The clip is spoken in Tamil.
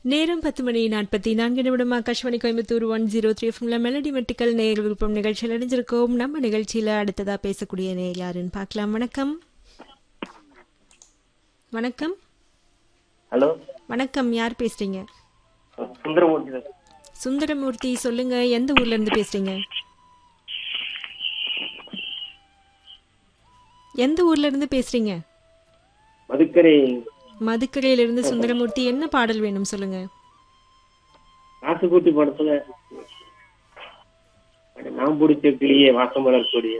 நேரம் பத்து மணி நாற்பத்தி நான்கு நிமிடம் Akashvani Coimbatore one zero three எஃப்எம்ல மெலடி மெட்டிக்கல் நேர் விருப்பம் நிகழ்ச்சியில் அடைஞ்சிருக்கோம் நம்ம நிகழ்ச்சியில அடுத்ததா பேசக்கூடிய நேர் யாருன்னு பார்க்கலாம் வணக்கம் வணக்கம் ஹலோ வணக்கம் யார் பேசுறீங்க சுந்தரமூர்த்தி சார் சுந்தரமூர்த்தி சொல்லுங்க எந்த ஊர்ல இருந்து பேசுறீங்க எந்த ஊர்ல இருந்து பேசுறீங்க மதுக்கரை மதுக்கரையில இருந்து சுந்தரமூர்த்தி என்ன பாடல் வேணும் சொல்லுங்க காசுக்கூட்டி படத்துல நான் பிடிச்ச கிளியே வாசமலர் கொடியே